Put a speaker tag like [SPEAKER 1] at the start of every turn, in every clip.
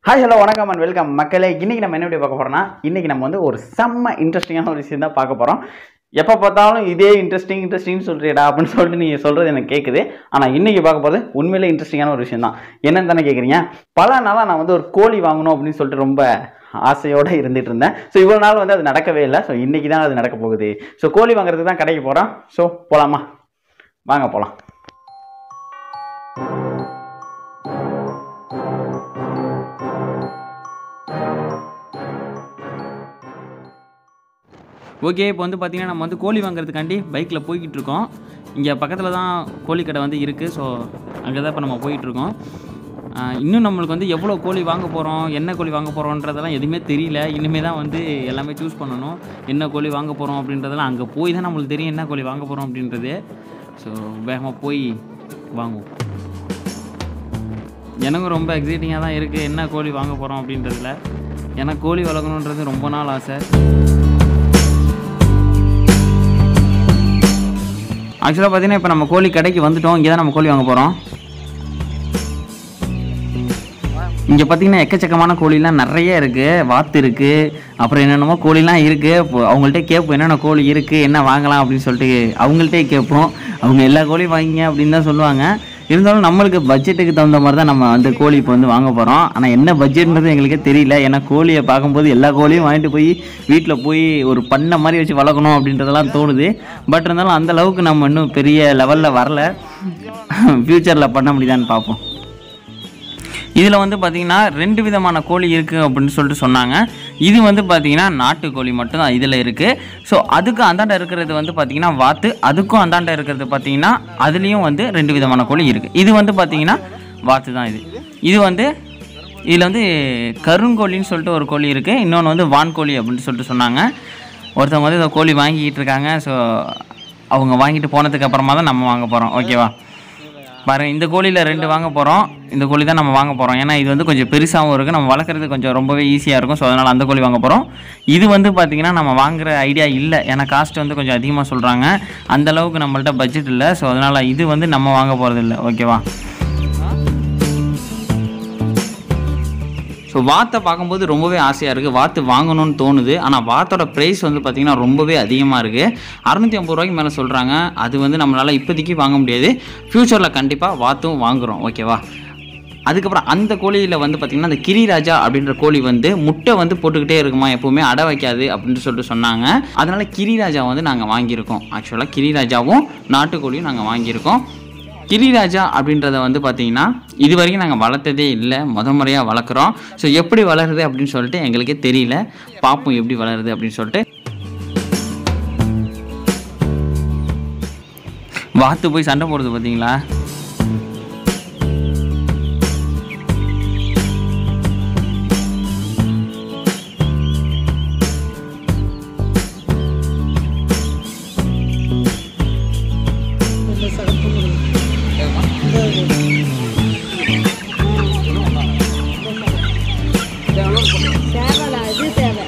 [SPEAKER 1] hi hello வணக்கம் and welcome மக்களே இன்னைக்கு நம்ம என்ன வீடியோ பார்க்க போறோம்னா இன்னைக்கு நம்ம வந்து ஒரு செம்ம இன்ட்ரெஸ்டிங்கான ஒரு விஷயம் தான் பார்க்க போறோம் எப்போ பார்த்தாலும் இதே இன்ட்ரெஸ்டிங் இன்ட்ரெஸ்டிங் சொல்றியடா அப்படின்னு சொல்லிட்டு நீங்கள் சொல்கிறது எனக்கு கேட்குது ஆனால் இன்னைக்கு பார்க்க போகிறது உண்மையிலே இன்ட்ரெஸ்டிங்கான ஒரு விஷயம் தான் என்னன்னு தானே கேட்குறீங்க பல நாளாக நான் வந்து ஒரு கோழி வாங்கணும் அப்படின்னு சொல்லிட்டு ரொம்ப ஆசையோடு இருந்துட்டு இருந்தேன் ஸோ இவ்வளோ நாள் வந்து அது நடக்கவே இல்லை ஸோ இன்னைக்கு தான் அது நடக்க போகுது ஸோ கோழி வாங்குறதுக்கு தான் கடைக்கு போகிறோம் ஸோ போகலாமா வாங்க போகலாம்
[SPEAKER 2] ஓகே இப்போ வந்து பார்த்தீங்கன்னா நம்ம வந்து கோழி வாங்குறதுக்காண்டி பைக்கில் போய்கிட்டு இருக்கோம் இங்கே பக்கத்தில் தான் கோழி கடை வந்து இருக்குது ஸோ அங்கே தான் இப்போ நம்ம போயிட்டுருக்கோம் இன்னும் நம்மளுக்கு வந்து எவ்வளோ கோழி வாங்க போகிறோம் என்ன கோழி வாங்க போகிறோன்றதெல்லாம் எதுவுமே தெரியல இனிமேல் தான் வந்து எல்லாமே சூஸ் பண்ணணும் என்ன கோழி வாங்க போகிறோம் அப்படின்றதெல்லாம் அங்கே போய் தான் நம்மளுக்கு தெரியும் என்ன கோழி வாங்க போகிறோம் அப்படின்றது ஸோ வேகமாக போய் வாங்குவோம் எனக்கும் ரொம்ப எக்ஸைட்டிங்காக தான் இருக்குது என்ன கோழி வாங்க போகிறோம் அப்படின்றதுல எனக்கு கோழி வளர்க்கணுன்றது ரொம்ப நாள் ஆசை ஆக்சுவலாக பார்த்தீங்கன்னா இப்போ நம்ம கோழி கடைக்கு வந்துட்டோம் இங்கே தான் நம்ம கோழி வாங்க போகிறோம் இங்கே பார்த்தீங்கன்னா எக்கச்சக்கமான கோழிலாம் நிறைய இருக்குது வாத்து இருக்குது அப்புறம் என்னென்னமோ கோழிலாம் இருக்குது இப்போ அவங்கள்ட்ட கேட்போம் என்னென்ன கோழி இருக்குது என்ன வாங்கலாம் அப்படின்னு சொல்லிட்டு அவங்கள்ட்டே கேட்போம் அவங்க எல்லா கோழியும் வாங்கிங்க அப்படின்னு தான் சொல்லுவாங்க இருந்தாலும் நம்மளுக்கு பட்ஜெட்டுக்கு தகுந்த மாதிரி தான் நம்ம வந்து கோழி இப்போ வந்து வாங்க போகிறோம் ஆனால் என்ன பட்ஜெட்ன்றது எங்களுக்கே தெரியல ஏன்னா கோழியை பார்க்கும்போது எல்லா கோழியும் வாங்கிட்டு போய் வீட்டில் போய் ஒரு பண்ணை மாதிரி வச்சு வளர்க்கணும் அப்படின்றதெல்லாம் தோணுது பட் இருந்தாலும் அந்த அளவுக்கு நம்ம இன்னும் பெரிய லெவலில் வரல ஃப்யூச்சரில் பண்ண முடியுதான்னு பார்ப்போம் இதில் வந்து பார்த்திங்கன்னா ரெண்டு விதமான கோழி இருக்குது அப்படின்னு சொல்லிட்டு சொன்னாங்க இது வந்து பார்த்திங்கன்னா நாட்டுக்கோழி மட்டும்தான் இதில் இருக்குது ஸோ அதுக்கு அந்தாண்ட இருக்கிறது வந்து பார்த்திங்கன்னா வாத்து அதுக்கும் அந்தாண்ட இருக்கிறது பார்த்திங்கன்னா அதுலேயும் வந்து ரெண்டு விதமான கோழி இருக்குது இது வந்து பார்த்திங்கன்னா வாத்து தான் இது இது வந்து இதில் வந்து கருங்கோழின்னு சொல்லிட்டு ஒரு கோழி இருக்குது இன்னொன்று வந்து வான்கோழி அப்படின்னு சொல்லிட்டு சொன்னாங்க ஒருத்தவங்க வந்து இந்த கோழி வாங்கிட்டு இருக்காங்க ஸோ அவங்க வாங்கிட்டு போனதுக்கு அப்புறமா தான் நம்ம வாங்க போகிறோம் ஓகேவா பாருங்க இந்த கோழியில் ரெண்டு வாங்க போகிறோம் இந்த கோழி தான் நம்ம வாங்க போகிறோம் ஏன்னா இது வந்து கொஞ்சம் பெருசாகவும் இருக்குது நம்ம வளர்க்குறது கொஞ்சம் ரொம்பவே ஈஸியாக இருக்கும் ஸோ அதனால் அந்த கோழி வாங்க போகிறோம் இது வந்து பார்த்திங்கன்னா நம்ம வாங்குற ஐடியா இல்லை ஏன்னா காஸ்ட் வந்து கொஞ்சம் அதிகமாக சொல்கிறாங்க அந்த அளவுக்கு நம்மள்ட்ட பட்ஜெட் இல்லை ஸோ அதனால் இது வந்து நம்ம வாங்க போகிறது இல்லை ஓகேவா ஸோ வாத்தை பார்க்கும்போது ரொம்பவே ஆசையாக இருக்குது வாத்து வாங்கணும்னு தோணுது ஆனால் வாத்தோட ப்ரைஸ் வந்து பார்த்திங்கன்னா ரொம்பவே அதிகமாக இருக்குது அறநூற்றி ஐம்பது ரூபாய்க்கு மேலே சொல்கிறாங்க அது வந்து நம்மளால் இப்போதைக்கு வாங்க முடியாது ஃப்யூச்சரில் கண்டிப்பாக வாத்தும் வாங்குகிறோம் ஓகேவா அதுக்கப்புறம் அந்த கோழியில் வந்து பார்த்திங்கன்னா அந்த கிரிராஜா அப்படின்ற கோழி வந்து முட்டை வந்து போட்டுக்கிட்டே இருக்குமா எப்போவுமே அடை வைக்காது அப்படின்னு சொல்லிட்டு சொன்னாங்க அதனால் கிரிராஜா வந்து நாங்கள் வாங்கியிருக்கோம் ஆக்சுவலாக கிரிராஜாவும் நாட்டுக்கோழியும் நாங்கள் வாங்கியிருக்கோம் கிரிராஜா அப்படின்றத வந்து பார்த்தீங்கன்னா இது வரைக்கும் நாங்கள் வளர்த்ததே இல்லை முத முறையாக வளர்க்குறோம் ஸோ எப்படி வளருது அப்படின்னு சொல்லிட்டு எங்களுக்கே தெரியல பார்ப்போம் எப்படி வளருது அப்படின்னு சொல்லிட்டு வாத்து போய் சண்டை போடுது பார்த்தீங்களா
[SPEAKER 3] தேவையில்ல அது தேவை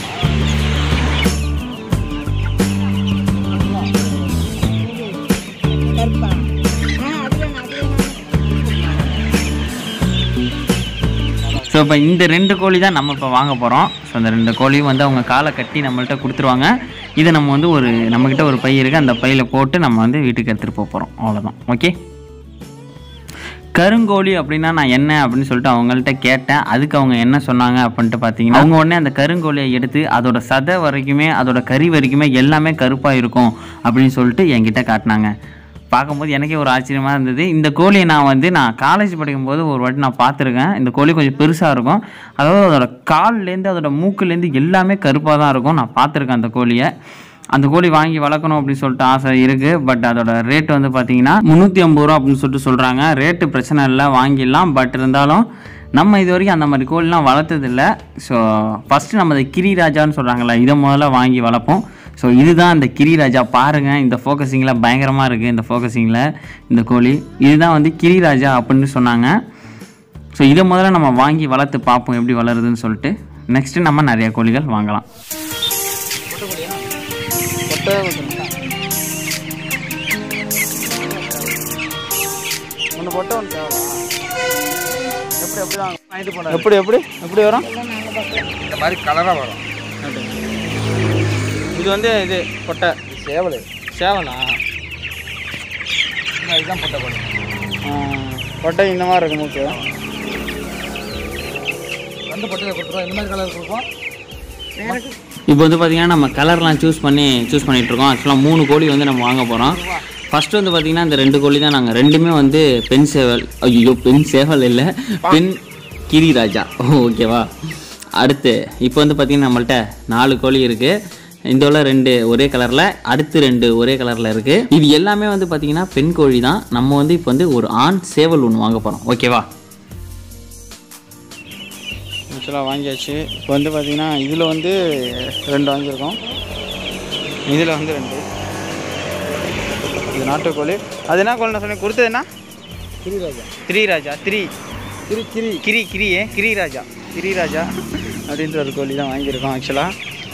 [SPEAKER 3] கருப்பா ஆ அது வேணும் அது வேணும்
[SPEAKER 2] ஸோ இப்போ இந்த ரெண்டு கோழி தான் நம்ம இப்போ வாங்க போகிறோம் ஸோ அந்த ரெண்டு கோழியும் வந்து அவங்க காலை கட்டி நம்மள்ட்ட கொடுத்துருவாங்க இதை நம்ம வந்து ஒரு நம்மக்கிட்ட ஒரு பை இருக்குது அந்த பையில் போட்டு நம்ம வந்து வீட்டுக்கு எடுத்துகிட்டு போக போகிறோம் அவ்வளோதான் ஓகே கருங்கோழி அப்படின்னா நான் என்ன அப்படின்னு சொல்லிட்டு அவங்கள்ட்ட கேட்டேன் அதுக்கு அவங்க என்ன சொன்னாங்க அப்படின்ட்டு பார்த்தீங்கன்னா அவங்க உடனே அந்த கருங்கோழியை எடுத்து அதோட சதை வரைக்குமே அதோட கறி வரைக்குமே எல்லாமே கருப்பாக இருக்கும் அப்படின்னு சொல்லிட்டு என்கிட்ட காட்டினாங்க பார்க்கும்போது எனக்கே ஒரு ஆச்சரியமாக இருந்தது இந்த கோழியை நான் வந்து நான் காலேஜ் படிக்கும்போது ஒரு வாட்டி நான் பார்த்துருக்கேன் இந்த கோழி கொஞ்சம் பெருசாக இருக்கும் அதாவது அதோட கால்லேருந்து அதோட மூக்குலேருந்து எல்லாமே கருப்பாக தான் இருக்கும் நான் பார்த்துருக்கேன் அந்த கோழியை அந்த கோழி வாங்கி வளர்க்கணும் அப்படின்னு சொல்லிட்டு ஆசை இருக்குது பட் அதோட ரேட் வந்து பார்த்தீங்கன்னா முந்நூற்றி ஐம்பது ரூபா அப்படின்னு சொல்லிட்டு சொல்கிறாங்க ரேட்டு பிரச்சனை இல்லை வாங்கிடலாம் பட் இருந்தாலும் நம்ம இது வரைக்கும் அந்த மாதிரி கோழிலாம் வளர்த்ததில்ல ஸோ ஃபஸ்ட்டு நம்ம இந்த கிரிராஜான்னு சொல்கிறாங்கல்ல இதை முதல்ல வாங்கி வளர்ப்போம் ஸோ இதுதான் அந்த கிரிராஜா பாருங்கள் இந்த ஃபோக்கஸிங்கில் பயங்கரமாக இருக்குது இந்த ஃபோக்கஸிங்கில் இந்த கோழி இதுதான் வந்து கிரிராஜா அப்படின்னு சொன்னாங்க ஸோ இதை முதல்ல நம்ம வாங்கி வளர்த்து பார்ப்போம் எப்படி வளருதுன்னு சொல்லிட்டு நெக்ஸ்ட்டு நம்ம நிறைய கோழிகள் வாங்கலாம்
[SPEAKER 1] ஒன்று போட்டு ஒன்று தேவை எப்படி எப்படி வாங்க
[SPEAKER 4] வாங்கிட்டு போனாரு
[SPEAKER 1] எப்படி எப்படி எப்படி வரும்
[SPEAKER 3] எல்லாம் நாங்கள் பார்க்கலாம்
[SPEAKER 4] இந்த மாதிரி கலராக வரும்
[SPEAKER 1] இது வந்து இது கொட்டை
[SPEAKER 4] இது சேவல்
[SPEAKER 1] சேவலா
[SPEAKER 4] இதுதான் பொட்டை கோழி
[SPEAKER 1] கொட்டை இந்த மாதிரி இருக்கு மூக்கு
[SPEAKER 4] ரெண்டு பொட்டையில் கொடுத்துருவோம் இந்த மாதிரி கலர் கொடுப்போம்
[SPEAKER 2] இப்போ வந்து பார்த்தீங்கன்னா நம்ம கலர்லாம் சூஸ் பண்ணி சூஸ் பண்ணிட்டு இருக்கோம் ஆக்சுவலாக மூணு கோழி வந்து நம்ம வாங்க போகிறோம் ஃபர்ஸ்ட் வந்து பார்த்தீங்கன்னா இந்த ரெண்டு கோழி தான் நாங்கள் ரெண்டுமே வந்து பெண் சேவல் ஐயோ பெண் சேவல் இல்லை பெண் கிரிராஜா ஓகேவா அடுத்து இப்போ வந்து பார்த்தீங்கன்னா நம்மள்ட்ட நாலு கோழி இருக்குது இந்த உள்ள ரெண்டு ஒரே கலரில் அடுத்து ரெண்டு ஒரே கலரில் இருக்குது இது எல்லாமே வந்து பார்த்தீங்கன்னா பெண் கோழி தான் நம்ம வந்து இப்போ வந்து ஒரு ஆண் சேவல் ஒன்று வாங்க போகிறோம் ஓகேவா
[SPEAKER 1] ஆக்சுவலாக வாங்கியாச்சு இப்போ வந்து பார்த்தீங்கன்னா இதில் வந்து ரெண்டு வாங்கியிருக்கோம் இதில் வந்து ரெண்டு இது நாட்டுக்கோழி அது என்ன கோழி சொன்னேன் கொடுத்தது என்ன
[SPEAKER 4] கிரிராஜா
[SPEAKER 1] கிரிராஜா த்ரீ
[SPEAKER 4] கிரி கிரி
[SPEAKER 1] கிரி கிரியே கிரிராஜா கிரிராஜா அப்படின்ற ஒரு கோழி தான் வாங்கியிருக்கோம் ஆக்சுவலாக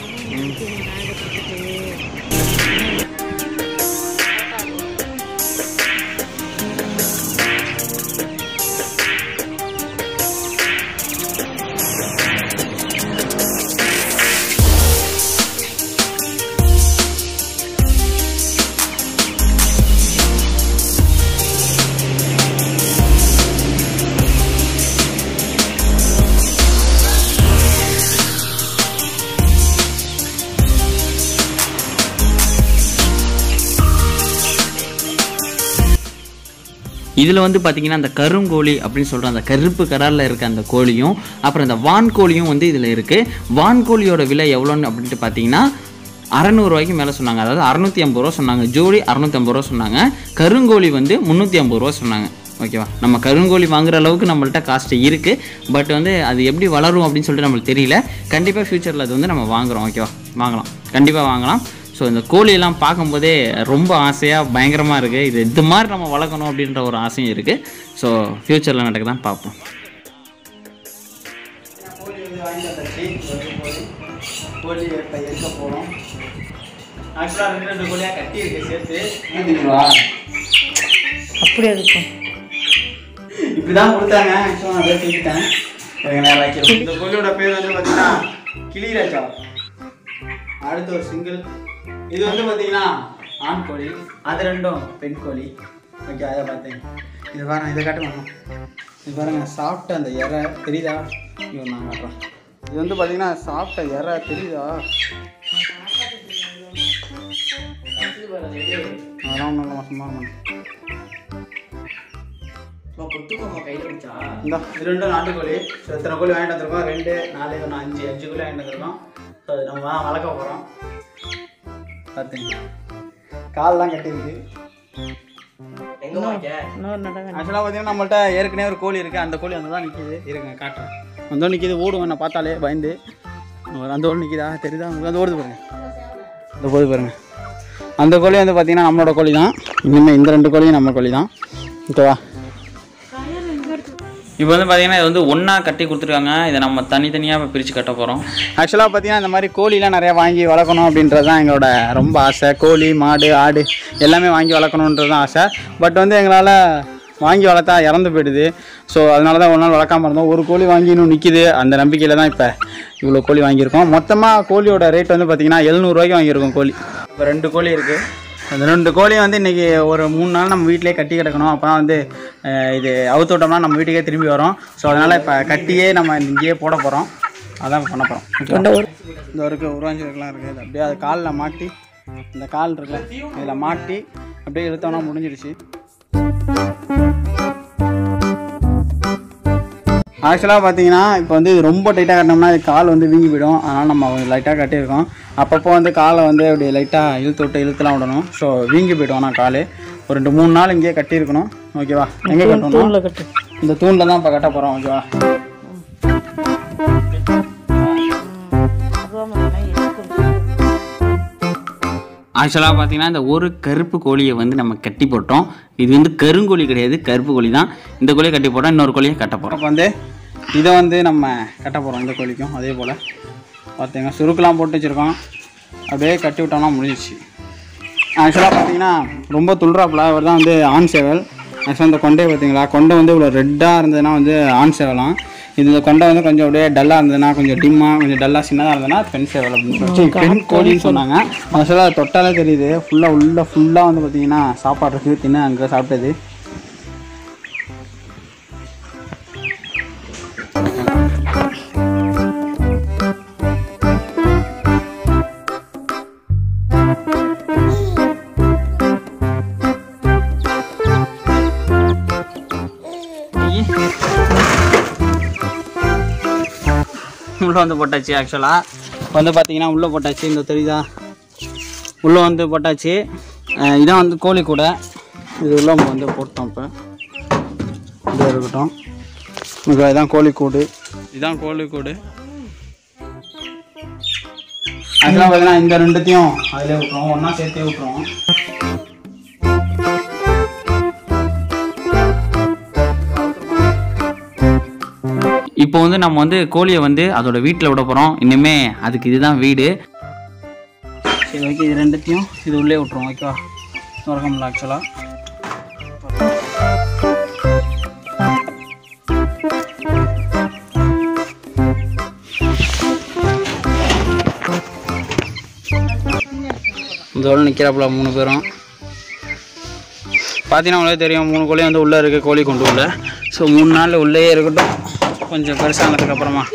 [SPEAKER 2] இதில் வந்து பார்த்தீங்கன்னா அந்த கருங்கோழி அப்படின்னு சொல்கிற அந்த கருப்பு கலரில் இருக்க அந்த கோழியும் அப்புறம் இந்த வான்கோழியும் வந்து இதில் இருக்குது வான்கோழியோட விலை எவ்வளோன்னு அப்படின்ட்டு பார்த்தீங்கன்னா அறநூறுவாய்க்கு மேலே சொன்னாங்க அதாவது அறநூற்றி ஐம்பது ரூபா சொன்னாங்க ஜோடி அறநூற்றி ஐம்பது ரூபா சொன்னாங்க கருங்கோழி வந்து முந்நூற்றி ஐம்பது ரூபா சொன்னாங்க ஓகேவா நம்ம கருங்கோழி வாங்குற அளவுக்கு நம்மள்ட்ட காஸ்ட் இருக்குது பட் வந்து அது எப்படி வளரும் அப்படின்னு சொல்லிட்டு நம்மளுக்கு தெரியல கண்டிப்பாக ஃப்யூச்சரில் அது வந்து நம்ம வாங்குறோம் ஓகேவா வாங்கலாம் கண்டிப்பாக வாங்கலாம் ஸோ இந்த கோழியெல்லாம் பார்க்கும்போதே ரொம்ப ஆசையாக பயங்கரமாக இருக்குது இது இது மாதிரி நம்ம வளர்க்கணும் அப்படின்ற ஒரு ஆசையும் இருக்குது ஸோ ஃப்யூச்சரில் நடக்க தான் பார்ப்போம்
[SPEAKER 1] கோழி வந்து வாங்கி வந்தாச்சு ஒரு கோழி கோழி இப்போ இருக்க போகிறோம் ஆக்சுவலாக ரெண்டு ரெண்டு கோழியாக கட்டி இருக்கு சேர்த்து ஏற்றுக்குவா
[SPEAKER 3] அப்படி இருக்கும்
[SPEAKER 1] இப்படி தான் கொடுத்தாங்க ஆக்சுவலாக நான் பேர் தூக்கிட்டேன் எனக்கு நேரம் வைக்கிறேன் இந்த கோழியோட பேர் வந்து பார்த்தீங்கன்னா கிளிராஜா அடுத்து ஒரு சிங்கிள் இது வந்து பார்த்தீங்கன்னா ஆண் கோழி அது ரெண்டும் பெண் கோழி ஓகே அதை பார்த்தேன் இது பாருங்க இதை காட்டுவாங்க இது பாருங்க சாப்பிட்ட அந்த இறை தெரியுதா ஐயோ நான் காட்டுறேன் இது வந்து பார்த்தீங்கன்னா சாப்பிட்ட இறை தெரியுதா அதெல்லாம் ஒன்றும் இல்லை சும்மா இந்த இது ரெண்டும் நாட்டுக்கோழி ஸோ எத்தனை கோழி வாங்கிட்டு வந்திருக்கோம் ரெண்டு நாலு ஒன்று அஞ்சு அஞ்சு கோழி வாங்கிட்டு வந்திருக்கோம் ஸோ அது நம்ம வா- வளர்க்க போகிறோம் பார்த்துங்க கால்லாம் கட்டியிருக்கு
[SPEAKER 3] இன்னொரு நடவை
[SPEAKER 1] ஆக்சுவலாக பார்த்தீங்கன்னா நம்மள்ட்ட ஏற்கனவே ஒரு கோழி இருக்குது அந்த கோழி அங்கே தான் நிற்கிது இருங்க காட்டுறேன் அந்த நிற்கிது ஓடுவேன் நான் பார்த்தாலே பயந்து அந்த ஓடு நிற்கிதா தெரியுதா உங்களுக்கு அந்த ஓடுது பாருங்க இந்த போது பாருங்க அந்த கோழி வந்து பார்த்தீங்கன்னா நம்மளோட கோழி தான் இனிமேல் இந்த ரெண்டு கோழியும் நம்ம கோழி தான் ஓகேவா
[SPEAKER 2] இப்போ வந்து பார்த்தீங்கன்னா இது வந்து ஒன்றா கட்டி கொடுத்துருக்காங்க இதை நம்ம தனித்தனியாக பிரித்து கட்ட போகிறோம்
[SPEAKER 1] ஆக்சுவலாக பார்த்தீங்கன்னா இந்த மாதிரி கோழிலாம் நிறையா வாங்கி வளர்க்கணும் அப்படின்றது தான் எங்களோட ரொம்ப ஆசை கோழி மாடு ஆடு எல்லாமே வாங்கி வளர்க்கணுன்றது தான் ஆசை பட் வந்து எங்களால் வாங்கி வளர்த்தா இறந்து போயிடுது ஸோ அதனால தான் ஒரு நாள் வளர்க்காம இருந்தோம் ஒரு கோழி வாங்கி இன்னும் நிற்கிது அந்த நம்பிக்கையில் தான் இப்போ இவ்வளோ கோழி வாங்கியிருக்கோம் மொத்தமாக கோழியோட ரேட் வந்து பார்த்திங்கன்னா எழுநூறுவாய்க்கு வாங்கியிருக்கோம் கோழி இப்போ ரெண்டு கோழி இருக்குது அந்த ரெண்டு கோழியும் வந்து இன்றைக்கி ஒரு மூணு நாள் நம்ம வீட்டிலே கட்டி கிடக்கணும் அப்போ தான் வந்து அஹ், இது அவுத்து விட்டோம்னா நம்ம வீட்டுக்கே திரும்பி வரும் ஸோ அதனால் இப்போ கட்டியே நம்ம இங்கேயே போட போகிறோம் அதான் பண்ண போகிறோம் இந்த இருக்கு உருவாஞ்சிருக்கலாம் இருக்குது இது அப்படியே அது காலில் மாட்டி இந்த கால் இருக்குல்ல இதில் மாட்டி அப்படியே இழுத்தோம்னா முடிஞ்சிருச்சு ஆக்சுவலாக பார்த்தீங்கன்னா இப்போ வந்து இது ரொம்ப டைட்டாக கட்டினோம்னா இது கால் வந்து வீங்கி போயிடும் அதனால் நம்ம லைட்டாக கட்டியிருக்கோம் அப்பப்போ வந்து காலை வந்து அப்படி லைட்டாக இழுத்து விட்டு இழுத்துலாம் விடணும் ஸோ வீங்கி போயிடும் ஆனால் கால் ஒரு ரெண்டு மூணு நாள் இங்கேயே கட்டியிருக்கணும் ஓகேவா எங்கே கட்டணும்
[SPEAKER 3] கட்டு
[SPEAKER 1] இந்த தூணில் தான் இப்போ கட்ட போகிறோம் ஓகேவா
[SPEAKER 2] ஆக்சுவலாக பார்த்தீங்கன்னா இந்த ஒரு கருப்பு கோழியை வந்து நம்ம கட்டி போட்டோம் இது வந்து கருங்கோழி கிடையாது கருப்பு கோழி தான் இந்த கோழியை கட்டி போட்டோம் இன்னொரு கோழியை கட்ட போகிறோம்
[SPEAKER 1] இப்போ வந்து இதை வந்து நம்ம கட்ட போகிறோம் இந்த கோழிக்கும் அதே போல் பார்த்தீங்க சுருக்கெலாம் போட்டு வச்சுருக்கோம் அப்படியே கட்டி விட்டோம்னா முடிஞ்சிச்சு ஆக்சுவலாக பார்த்தீங்கன்னா ரொம்ப துள்ளுறாப்புல அவர் தான் வந்து ஆண் சேவல் ஆக்சுவலாக இந்த கொண்டை பார்த்தீங்களா கொண்டை வந்து இவ்வளோ ரெட்டாக இருந்ததுன்னா வந்து ஆண் சேவலாம் இதில் கொண்டை வந்து கொஞ்சம் அப்படியே டல்லாக இருந்ததுன்னா கொஞ்சம் டிம்மாக கொஞ்சம் டல்லாக சின்னதாக இருந்ததுன்னா பெண் சேவல் அப்படின்னு சொல்லி பெண் கோழின்னு சொன்னாங்க மசாலா தொட்டாலே தெரியுது ஃபுல்லாக உள்ள ஃபுல்லாக வந்து பார்த்தீங்கன்னா சாப்பாடு இருக்குது தின்னு அங்கே சாப்பிட்டது உள்ளே வந்து போட்டாச்சு ஆக்சுவலாக வந்து பார்த்தீங்கன்னா உள்ளே போட்டாச்சு இந்த தெரியுதா உள்ளே வந்து போட்டாச்சு அஹ் இதான் வந்து கோழி கூட இது உள்ள நம்ம வந்து போட்டோம் இப்போ இது இருக்கட்டும் இப்போ இதான் கோழிக்கூடு இதான் கோழிக்கூடு ஆக்சுவலாக பார்த்தீங்கன்னா இந்த ரெண்டுத்தையும் அதிலே விட்டுருவோம் ஒன்றா சேர்த்தே விட்டுருவோம்
[SPEAKER 2] இப்போ வந்து நம்ம வந்து கோழியை வந்து அதோட வீட்டில் விட போகிறோம் இனிமே அதுக்கு இதுதான் வீடு
[SPEAKER 1] சரி ஓகே இது ரெண்டுத்தையும் இது உள்ளே விட்டுருவோம் ஓகேவா திறக்கமில்ல ஆக்சுவலாக இதோட நிற்கிறாப்புல மூணு பேரும் பார்த்தீங்கன்னா உங்களுக்கு தெரியும் மூணு கோழி வந்து உள்ளே இருக்குது கோழி கொண்டு உள்ள ஸோ மூணு நாள் உள்ளே இருக்கட்டும் கொஞ்சம் பெருசானதுக்கு அப்புறமா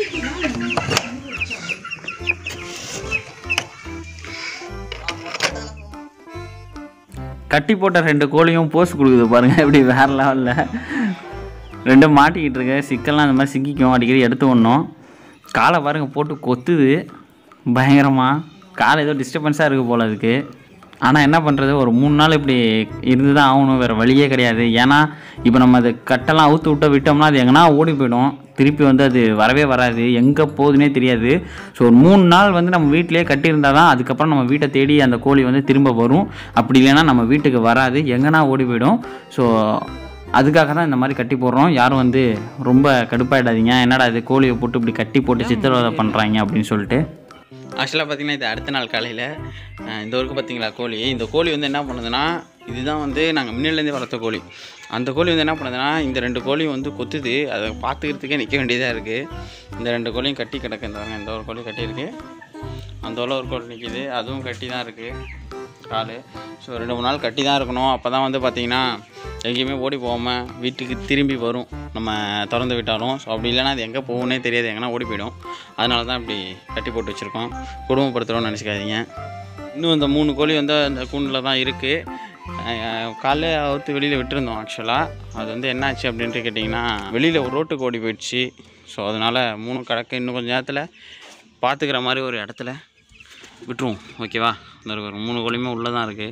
[SPEAKER 2] கட்டி போட்ட ரெண்டு கோழியும் போஸ் கொடுக்குது பாருங்க இப்படி வேற லெவலில் ரெண்டும் மாட்டிக்கிட்டு இருக்கு சிக்கல்லாம் அந்த மாதிரி சிக்கிக்கும் அடிக்கடி எடுத்து விடணும் காலை பாருங்க போட்டு கொத்துது பயங்கரமாக காலை ஏதோ டிஸ்டர்பன்ஸாக இருக்குது போல் அதுக்கு ஆனால் என்ன பண்ணுறது ஒரு மூணு நாள் இப்படி இருந்து தான் ஆகணும் வேறு வழியே கிடையாது ஏன்னா இப்போ நம்ம அது கட்டெல்லாம் அவுத்து விட்ட விட்டோம்னா அது எங்கன்னா ஓடி போயிடும் திருப்பி வந்து அது வரவே வராது எங்கே போகுதுன்னே தெரியாது ஸோ ஒரு மூணு நாள் வந்து நம்ம வீட்டிலேயே கட்டியிருந்தால் தான் அதுக்கப்புறம் நம்ம வீட்டை தேடி அந்த கோழி வந்து திரும்ப வரும் அப்படி இல்லைன்னா நம்ம வீட்டுக்கு வராது எங்கன்னா ஓடி போயிடும் ஸோ அதுக்காக தான் இந்த மாதிரி கட்டி போடுறோம் யாரும் வந்து ரொம்ப கடுப்பாயிடாதீங்க என்னடா இது கோழியை போட்டு இப்படி கட்டி போட்டு சித்திரவதை பண்ணுறாங்க அப்படின்னு சொல்லிட்டு
[SPEAKER 1] ஆக்சுவலாக பார்த்தீங்கன்னா இது அடுத்த நாள் காலையில் இந்த ஊருக்கு பார்த்தீங்களா கோழி இந்த கோழி வந்து என்ன பண்ணுதுன்னா இதுதான் வந்து நாங்கள் முன்னிலேருந்தே வளர்த்த கோழி அந்த கோழி வந்து என்ன பண்ணுதுன்னா இந்த ரெண்டு கோழியும் வந்து கொத்துது அதை பார்த்துக்கிறதுக்கே நிற்க வேண்டியதாக இருக்குது இந்த ரெண்டு கோழியும் கட்டி கிடக்கு இந்த பாருங்க, இந்த ஒரு கோழி கட்டியிருக்கு அந்த உள்ள ஒரு கோழி நிற்கிது அதுவும் கட்டி தான் இருக்குது கால் ஸோ ரெண்டு மூணு நாள் கட்டி தான் இருக்கணும் அப்போ தான் வந்து பார்த்திங்கன்னா எங்கேயுமே ஓடி போகாமல் வீட்டுக்கு திரும்பி வரும் நம்ம திறந்து விட்டாலும் ஸோ அப்படி இல்லைன்னா அது எங்கே போகும்னே தெரியாது எங்கன்னா ஓடி போயிடும் அதனால தான் இப்படி கட்டி போட்டு வச்சுருக்கோம் குடும்பப்படுத்துகிறோம்னு நினச்சிக்காதீங்க இன்னும் இந்த மூணு கோழி வந்து அந்த கூண்டில் தான் இருக்குது காலைல அவுத்து வெளியில் விட்டுருந்தோம் ஆக்சுவலாக அது வந்து என்னாச்சு அப்படின்ட்டு கேட்டிங்கன்னா வெளியில் ஒரு ரோட்டுக்கு ஓடி போயிடுச்சு ஸோ அதனால் மூணு கிடக்கு இன்னும் கொஞ்சம் நேரத்தில் பார்த்துக்கிற மாதிரி ஒரு இடத்துல விட்டுருவோம் ஓகேவா இந்த ஒரு மூணு கோழியுமே உள்ளே தான் இருக்குது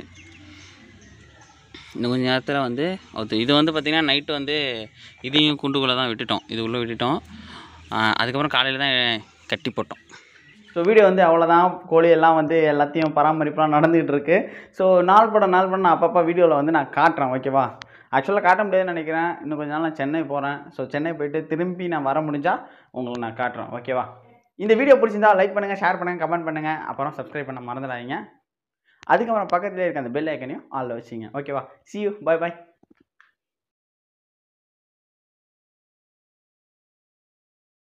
[SPEAKER 1] இன்னும் கொஞ்சம் நேரத்தில் வந்து அவுத்து இது வந்து பார்த்திங்கன்னா நைட்டு வந்து இதையும் குண்டுக்குள்ளே தான் விட்டுட்டோம் இது உள்ளே விட்டுட்டோம் ஆஹ் அதுக்கப்புறம் காலையில் தான் கட்டி போட்டோம் ஸோ வீடியோ வந்து அவ்வளோதான் கோழி எல்லாம் வந்து எல்லாத்தையும் பராமரிப்புலாம் நடந்துகிட்டு இருக்கு ஸோ நாள் படம் நாள் படம் நான் அப்பப்போ வீடியோவில் வந்து நான் காட்டுறேன் ஓகேவா ஆக்சுவலாக காட்ட முடியாதுன்னு நினைக்கிறேன் இன்னும் கொஞ்ச நாள் நான் சென்னை போகிறேன் ஸோ சென்னை போயிட்டு திரும்பி நான் வர முடிஞ்சால் உங்களுக்கு நான் காட்டுறேன் ஓகேவா இந்த வீடியோ பிடிச்சிருந்தா லைக் பண்ணுங்கள் ஷேர் பண்ணுங்கள் கமெண்ட் பண்ணுங்கள் அப்புறம் சப்ஸ்கிரைப் பண்ண மறந்துடாதீங்க அதுக்கப்புறம் பக்கத்துலேயே இருக்க அந்த பெல் ஐக்கனையும் ஆளில் வச்சிங்க ஓகேவா see you bye bye